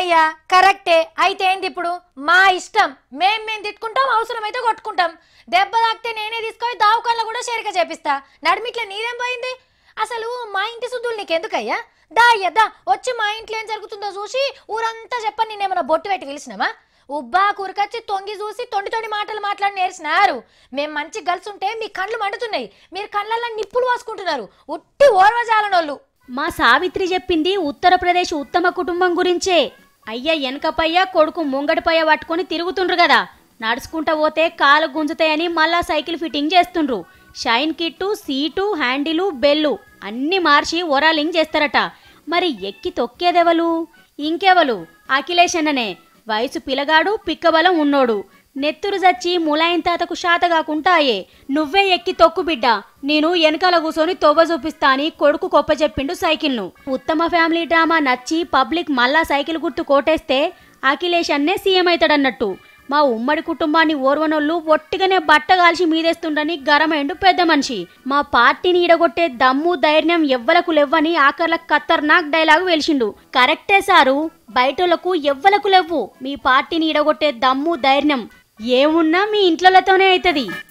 అవునయ్యా కరెక్టే అయితే ఏంది ఇప్పుడు మా ఇష్టం మేం మేము తిట్టుకుంటాం అవసరమైతే కొట్టుకుంటాం దెబ్బ తాకితే నేనే తీసుకొని దావకాల్లో కూడా చేరిక చేపిస్తా నడిమిట్ల నీదేం పోయింది అసలు మా ఇంటి శుద్ధులు నీకెందుకయ్యా దా అయ్యా దా వచ్చి మా ఇంట్లో ఏం జరుగుతుందో చూసి ఊరంతా చెప్పని నేనేమన్నా బొట్టు పెట్టి పిలిచినామా ఉబ్బా కూరకొచ్చి తొంగి చూసి తొండి తొండి మాటలు మాట్లాడి నేర్చినారు మేం మంచి గలుసుంటే మీ కళ్ళు మండుతున్నాయి మీరు కళ్ళల్లో నిప్పులు పోసుకుంటున్నారు ఉట్టి ఓర్వజాలనోళ్ళు మా సావిత్రి చెప్పింది ఉత్తరప్రదేశ్ ఉత్తమ కుటుంబం గురించే అయ్య వెనకపయ్య కొడుకు ముంగడిపయ్య పట్టుకొని తిరుగుతుండ్రు కదా నడుచుకుంటా పోతే కాలు గుంజుతాయని మళ్ళా సైకిల్ ఫిట్టింగ్ చేస్తుండ్రు chain kit seat handle bell అన్ని మార్చి ఒరాలింగ్ చేస్తారట మరి ఎక్కి తొక్కేదెవలు ఇంకెవలు అఖిలేష్ అన్ననే వయసు పిలగాడు పిక్కబలం ఉన్నోడు నెత్తురు జచ్చి ములాయిన్ తాతకు శాత కాకుంటాయే నువ్వే ఎక్కి తొక్కు బిడ్డ నేను వెనకాల కూసోని తొవ్వ చూపిస్తా అని కొడుకు కొప్ప చెప్పిండు సైకిల్ను ఉత్తమ ఫ్యామిలీ డ్రామా నచ్చి పబ్లిక్ మళ్ళా సైకిల్ గుర్తు కోటేస్తే అఖిలేష్ అన్నే సీఎం అవుతాడన్నట్టు మా ఉమ్మడి కుటుంబాన్ని ఓర్వనోళ్ళు ఒట్టిగానే బట్ట కాల్చి మీదేస్తుండని గరమైండు పెద్ద మనిషి మా పార్టీని ఈడగొట్టే దమ్ము ధైర్యం ఎవ్వలకు లేవ్వని ఆఖర్ల ఖతర్నాక్ డైలాగు వెలిసిండు కరెక్టే సారు బయటోళ్లకు ఎవ్వలకు లేవు మీ పార్టీని ఈడగొట్టే దమ్ము ధైర్యం ఏమున్నా మీ ఇంట్లతోనే అవుతుంది